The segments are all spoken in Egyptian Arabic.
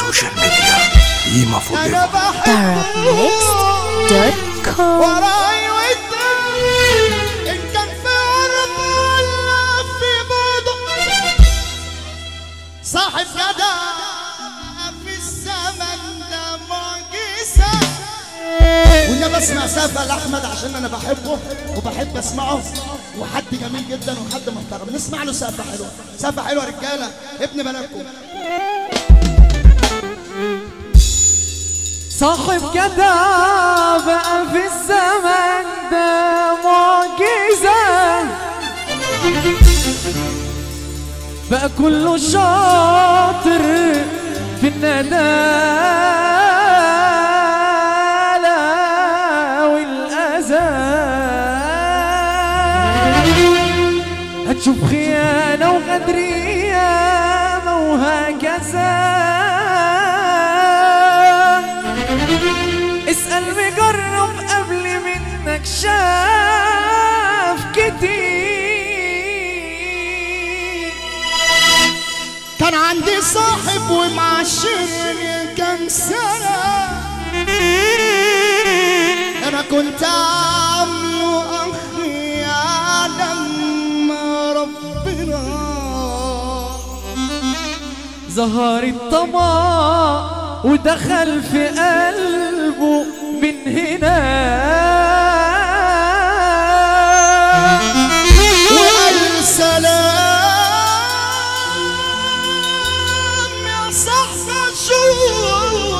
السوشيال ميديا قيمة فوق انا بحبه Arabnext.com وراي وقدام ان كان في قرب ولا في بعد صاحب جدع في الزمن ده معجزة وانا بسمع سقف الاحمد عشان انا بحبه وبحب اسمعه وحد جميل جدا وحد محترم نسمع له سقفه حلوه سقفه حلوه يا رجاله ابن بلدكم صاحب كده بقى في الزمن ده معجزة بقى كله شاطر في الندالة والأذى هتشوف خيانة وغدرية وهكذا اسأل مجرب قبل منك شاف كتير كان عندي صاحب ومعاشرني كام سنة أنا كنت عامله أخي يعلم ربنا ظهر الطمع ودخل في قلبه من هنا وقال سلام يا صاحبي شوف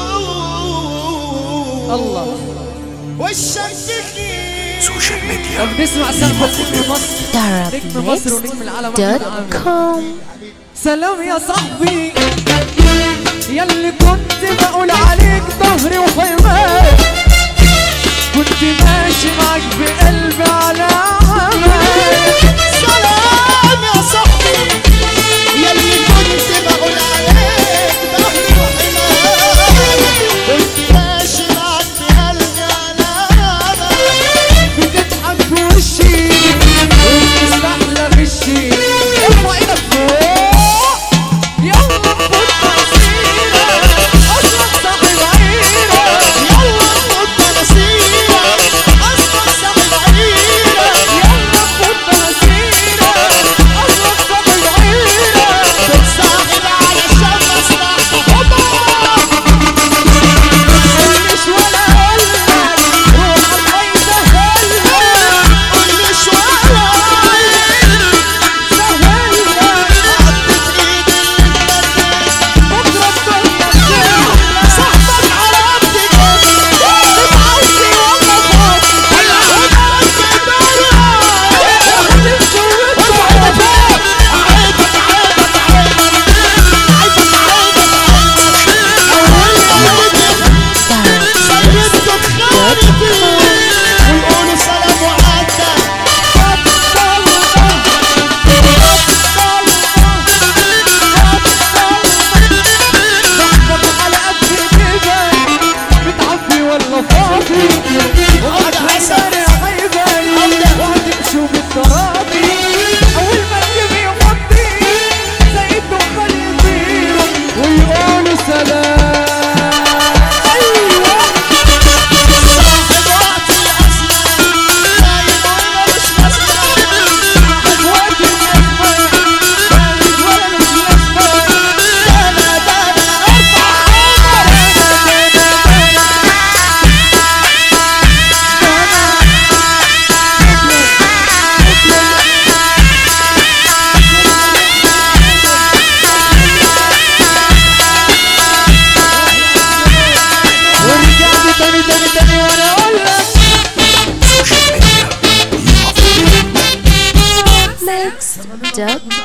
الله وشك فيه سوشيال ميديا طب نسمع سقفة نجم مصر نجم مصر ونجم العالم أحمد عامر. Arabnext.com سلام يا صاحبي ياللي كنت بقول عليك ظهري وحماية كنت ماشي معاك بقلبي على عماية سلام يا صاحبي يلي كنت بقول عليك ظهري وحماية كنت ماشي معاك بقلبي على أمل بتضحك في وشي وبتستحلى غشي ارفع ايدك فوق يلا نفوت تأثيرة اصلك صاحب عيرة يلا نفوت تنسيرة أصبح صاحب عيرة يلا نفوت تأثيرة اصلك صاحب عيرة تتصاحب علشان مصلحة مش ولا اقولك روحك عايزة هلك مش ولا سهلك بكرة الدنيا تسهلك صاحبك عرفت جد بتعوزي ولا فاضي ويقولوا سلام وعدى صاحب وقت الأزمان لا يمرش أنا بنا ارفع ورجعت تاني تاني تاني وانا اقول لك سوشيال ميديا قيمة فوق Arabnext.com